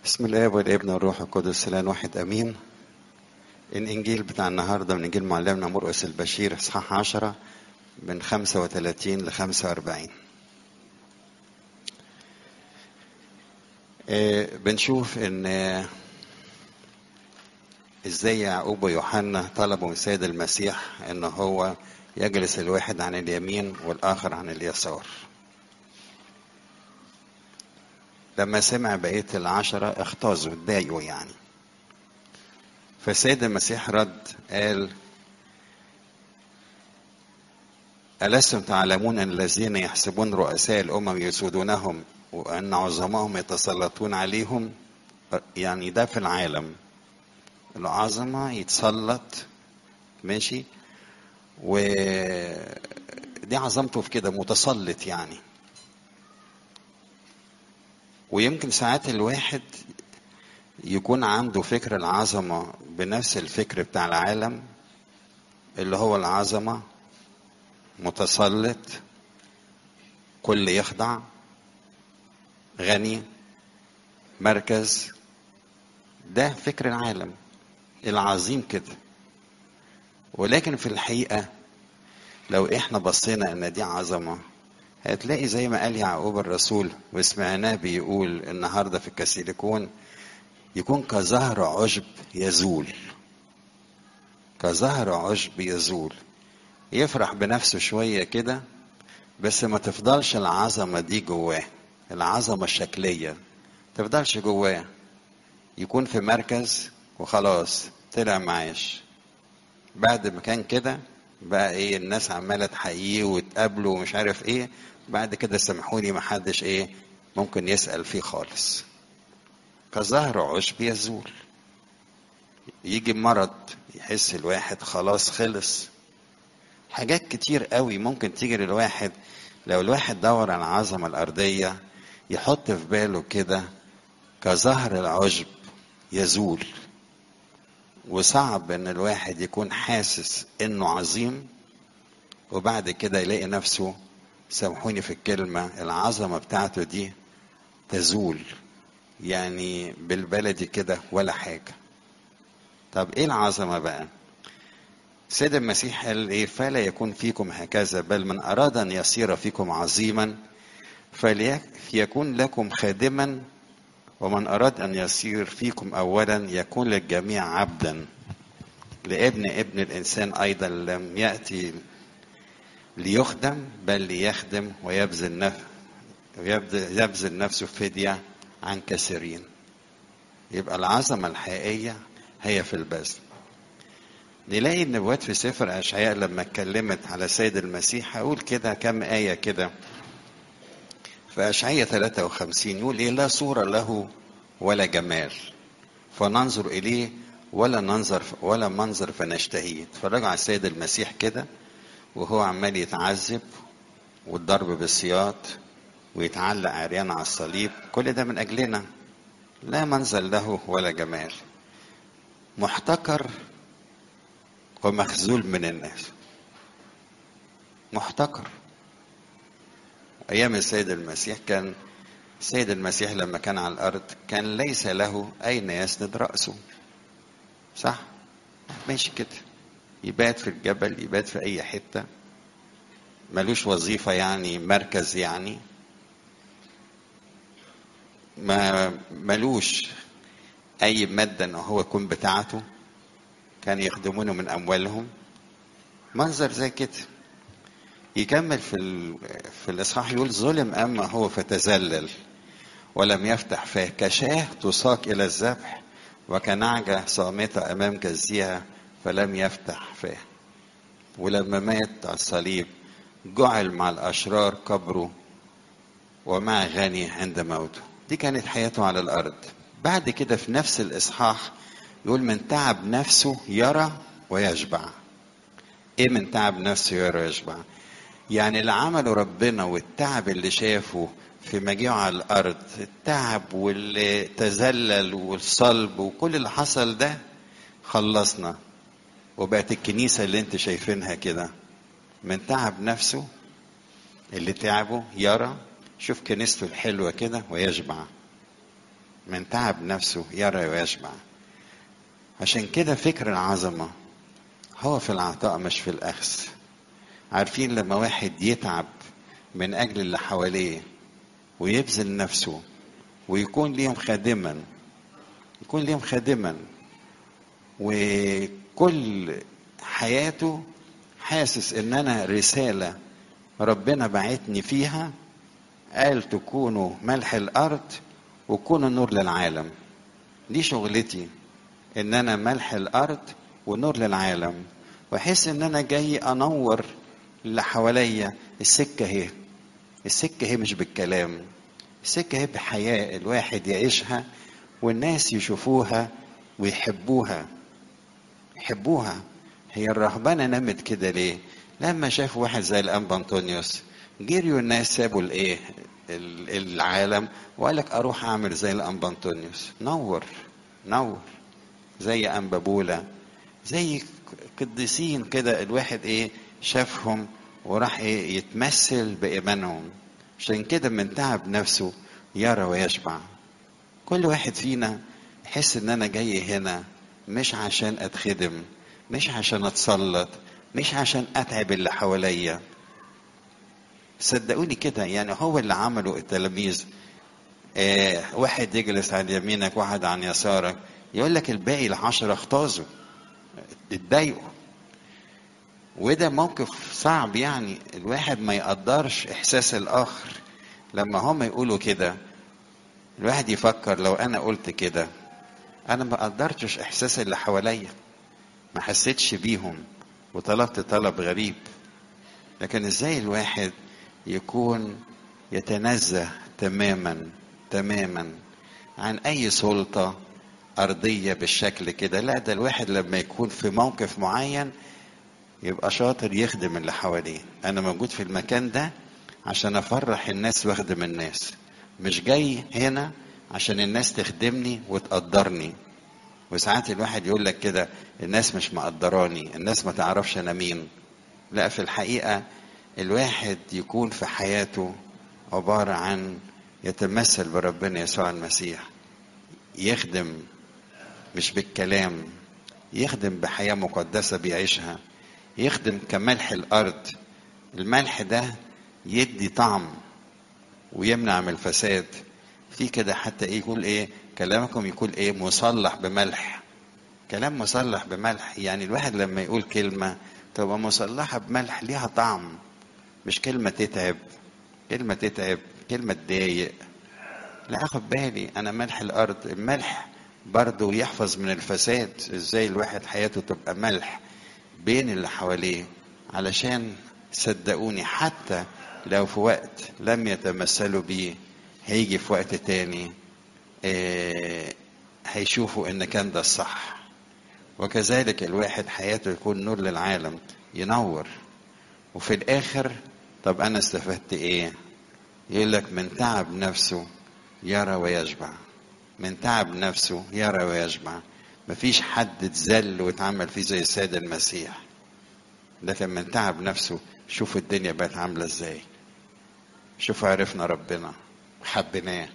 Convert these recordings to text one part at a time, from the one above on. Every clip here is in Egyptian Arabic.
بسم الله والابن والروح القدس الان واحد امين الانجيل بتاع النهارده من انجيل معلمنا مرقس البشير اصحاح 10 من 35 ل 45 آه، بنشوف ان آه، ازاي يعقوب ويوحنا طلبوا من السيد المسيح ان هو يجلس الواحد عن اليمين والاخر عن اليسار لما سمع بقية العشرة اختازوا اتضايقوا يعني فالسيد المسيح رد قال ألستم تعلمون أن الذين يحسبون رؤساء الأمم يسودونهم وأن عظمائهم يتسلطون عليهم يعني ده في العالم العظمة يتسلط ماشي ودي عظمته في كده متسلط يعني ويمكن ساعات الواحد يكون عنده فكر العظمة بنفس الفكر بتاع العالم اللي هو العظمة متسلط كل يخضع غني مركز ده فكر العالم العظيم كده ولكن في الحقيقة لو احنا بصينا ان دي عظمة هتلاقي زي ما قال يعقوب الرسول وسمعناه بيقول النهارده في الكاسيليكون يكون كزهر عشب يزول كزهر عشب يزول يفرح بنفسه شوية كده بس ما تفضلش العظمة دي جواه العظمة الشكلية تفضلش جواه يكون في مركز وخلاص طلع معاش بعد ما كان كده بقى ايه الناس عماله تحييه وتقابله ومش عارف ايه بعد كده سامحوني ما حدش ايه ممكن يسال فيه خالص كظهر عشب يزول يجي مرض يحس الواحد خلاص خلص حاجات كتير قوي ممكن تيجي للواحد لو الواحد دور على العظمة الأرضية يحط في باله كده كظهر العشب يزول وصعب ان الواحد يكون حاسس انه عظيم وبعد كده يلاقي نفسه سامحوني في الكلمة العظمة بتاعته دي تزول يعني بالبلدي كده ولا حاجة طب ايه العظمة بقى سيد المسيح قال ايه فلا يكون فيكم هكذا بل من اراد ان يصير فيكم عظيما فليكن لكم خادما ومن أراد أن يصير فيكم أولا يكون للجميع عبدا لابن ابن الإنسان أيضا لم يأتي ليخدم بل ليخدم ويبذل نفسه يبذل نفسه فدية عن كثيرين يبقى العظمة الحقيقية هي في البذل نلاقي النبوات في سفر أشعياء لما اتكلمت على سيد المسيح هقول كده كم آية كده في أشعية 53 يقول إيه لا صورة له ولا جمال فننظر إليه ولا ننظر ولا منظر فنشتهيه اتفرجوا على السيد المسيح كده وهو عمال يتعذب والضرب بالسياط ويتعلق عريان على الصليب كل ده من أجلنا لا منظر له ولا جمال محتكر ومخذول من الناس محتكر ايام السيد المسيح كان السيد المسيح لما كان على الارض كان ليس له اين يسند راسه صح ماشي كده يبات في الجبل يبات في اي حته ملوش وظيفه يعني مركز يعني ما ملوش اي ماده ان هو يكون بتاعته كان يخدمونه من اموالهم منظر زي كده يكمل في في الاصحاح يقول ظلم اما هو فتذلل ولم يفتح فاه كشاه تساق الى الذبح وكنعجه صامته امام جزيها فلم يفتح فاه ولما مات على الصليب جعل مع الاشرار قبره ومع غني عند موته دي كانت حياته على الارض بعد كده في نفس الاصحاح يقول من تعب نفسه يرى ويشبع ايه من تعب نفسه يرى ويشبع يعني اللي عمله ربنا والتعب اللي شافه في مجيئه على الارض التعب واللي تذلل والصلب وكل اللي حصل ده خلصنا وبقت الكنيسه اللي انت شايفينها كده من تعب نفسه اللي تعبه يرى شوف كنيسته الحلوه كده ويشبع من تعب نفسه يرى ويشبع عشان كده فكر العظمة هو في العطاء مش في الأخذ عارفين لما واحد يتعب من أجل اللي حواليه ويبذل نفسه ويكون ليهم خادما يكون ليهم خادما وكل حياته حاسس ان انا رسالة ربنا بعتني فيها قال تكونوا ملح الارض وكونوا نور للعالم دي شغلتي ان انا ملح الارض ونور للعالم واحس ان انا جاي انور اللي حواليا السكه اهي السكه اهي مش بالكلام السكه اهي بحياه الواحد يعيشها والناس يشوفوها ويحبوها يحبوها هي الرهبنه نمت كده ليه لما شافوا واحد زي الانبا انطونيوس جريوا الناس سابوا الايه العالم وقال لك اروح اعمل زي الانبا انطونيوس نور نور زي انبابولا زي قديسين كده الواحد ايه شافهم وراح ايه يتمثل بايمانهم عشان كده من تعب نفسه يرى ويشبع كل واحد فينا يحس ان انا جاي هنا مش عشان اتخدم مش عشان اتسلط مش عشان اتعب اللي حواليا صدقوني كده يعني هو اللي عمله التلاميذ آه واحد يجلس عن يمينك واحد عن يسارك يقول لك الباقي العشرة اختازوا اتضايقوا وده موقف صعب يعني الواحد ما يقدرش احساس الاخر لما هم يقولوا كده الواحد يفكر لو انا قلت كده انا ما قدرتش احساس اللي حواليا ما حسيتش بيهم وطلبت طلب غريب لكن ازاي الواحد يكون يتنزه تماما تماما عن اي سلطه ارضيه بالشكل كده لا ده الواحد لما يكون في موقف معين يبقى شاطر يخدم اللي حواليه انا موجود في المكان ده عشان افرح الناس واخدم الناس مش جاي هنا عشان الناس تخدمني وتقدرني وساعات الواحد يقول لك كده الناس مش مقدراني الناس ما تعرفش انا مين لا في الحقيقه الواحد يكون في حياته عباره عن يتمثل بربنا يسوع المسيح يخدم مش بالكلام يخدم بحياه مقدسه بيعيشها يخدم كملح الارض الملح ده يدي طعم ويمنع من الفساد في كده حتى ايه يقول ايه كلامكم يقول ايه مصلح بملح كلام مصلح بملح يعني الواحد لما يقول كلمة تبقى مصلحة بملح ليها طعم مش كلمة تتعب كلمة تتعب كلمة تضايق لا اخد بالي انا ملح الارض الملح برضه يحفظ من الفساد ازاي الواحد حياته تبقى ملح بين اللي حواليه علشان صدقوني حتى لو في وقت لم يتمثلوا بيه هيجي في وقت تاني آه هيشوفوا ان كان ده الصح وكذلك الواحد حياته يكون نور للعالم ينور وفي الاخر طب انا استفدت ايه يقول لك من تعب نفسه يرى ويشبع من تعب نفسه يرى ويشبع مفيش حد اتذل واتعمل فيه زي السيد المسيح لكن من تعب نفسه شوف الدنيا بقت عاملة ازاي شوف عرفنا ربنا حبيناه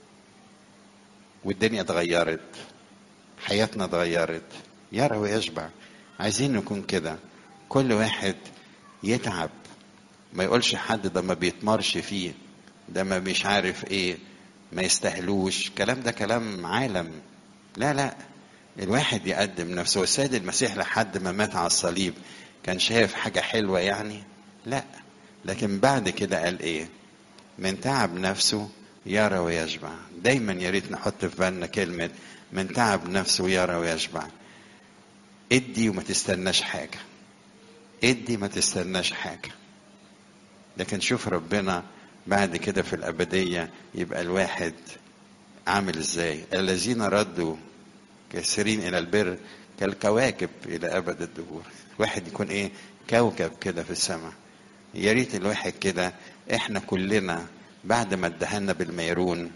والدنيا اتغيرت حياتنا اتغيرت يرى ويشبع عايزين نكون كده كل واحد يتعب ما يقولش حد ده ما بيتمرش فيه ده ما مش عارف ايه ما يستاهلوش كلام ده كلام عالم لا لا الواحد يقدم نفسه السيد المسيح لحد ما مات على الصليب كان شايف حاجة حلوة يعني لا لكن بعد كده قال ايه من تعب نفسه يرى ويشبع دايما يا ريت نحط في بالنا كلمة من تعب نفسه يرى ويشبع ادي وما تستناش حاجة ادي ما تستناش حاجة لكن شوف ربنا بعد كده في الأبدية يبقى الواحد عامل ازاي الذين ردوا كثيرين إلى البر كالكواكب إلى أبد الدهور واحد يكون إيه كوكب كده في السماء يا ريت الواحد كده احنا كلنا بعد ما ادهنا بالميرون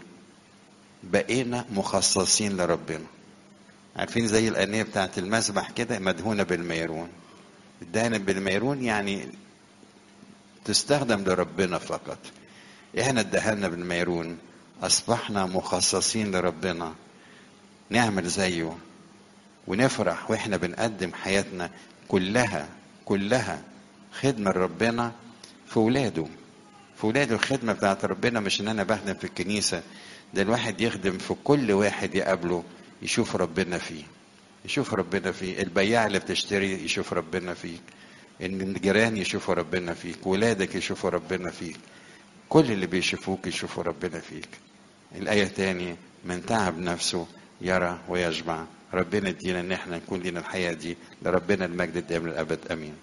بقينا مخصصين لربنا عارفين زي الآنية بتاعت المسبح كده مدهونة بالميرون الدهنة بالميرون يعني تستخدم لربنا فقط احنا ادهنا بالميرون أصبحنا مخصصين لربنا نعمل زيه ونفرح واحنا بنقدم حياتنا كلها كلها خدمة لربنا في ولاده في ولاده الخدمة بتاعت ربنا مش ان انا بخدم في الكنيسة ده الواحد يخدم في كل واحد يقابله يشوف ربنا فيه يشوف ربنا فيه البياع اللي بتشتري يشوف ربنا فيك ان الجيران يشوفوا ربنا فيك ولادك يشوفوا ربنا فيك كل اللي بيشوفوك يشوفوا ربنا فيك الآية تاني من تعب نفسه يرى ويشبع ربنا يدينا ان احنا نكون لنا الحياة دي لربنا المجد الدائم للأبد امين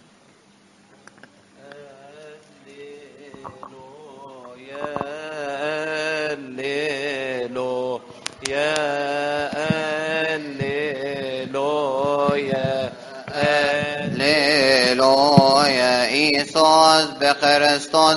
هللويا هللويا هللويا إيسوس بخريستوس